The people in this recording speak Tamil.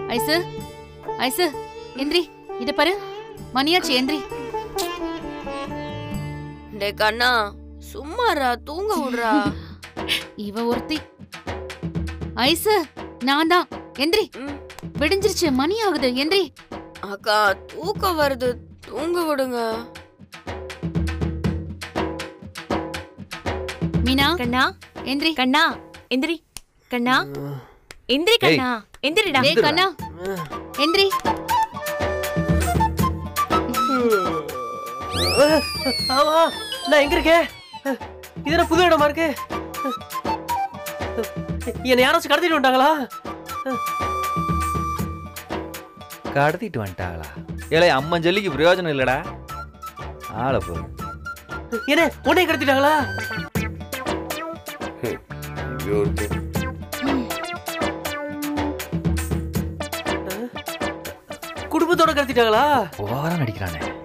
ஐசு ஐசு எந்திரி இத பாரு மணியாச்சு எந்திரி டே கண்ணா சும்மாரா தூங்க விடுறா இவ ஒருத்தி ஐசு நான் தான் எந்திரி ம், விடிஞ்சிருச்சு மணி ஆகுது எந்திரி அக்கா தூக்கம் வருது தூங்க விடுங்க மீனா கண்ணா எந்திரி கண்ணா எந்திரி கண்ணா எந்திரி கண்ணா எந்திரிடா டேய் கண்ணா எந்திரி ஆமா நான் எங்க இருக்கேன் இது என்ன புது இடமா இருக்கு என்னை யாராச்சும் கடத்திட்டு வந்துட்டாங்களா கடத்திட்டு வந்துட்டாங்களா ஏலே அம்மன் ஜல்லிக்கு பிரயோஜனம் இல்லடா ஆளை போ என்ன உன்னை கடத்திட்டாங்களா குடும்பத்தோட கடத்திட்டாங்களா ஓவரா நடிக்கிறானே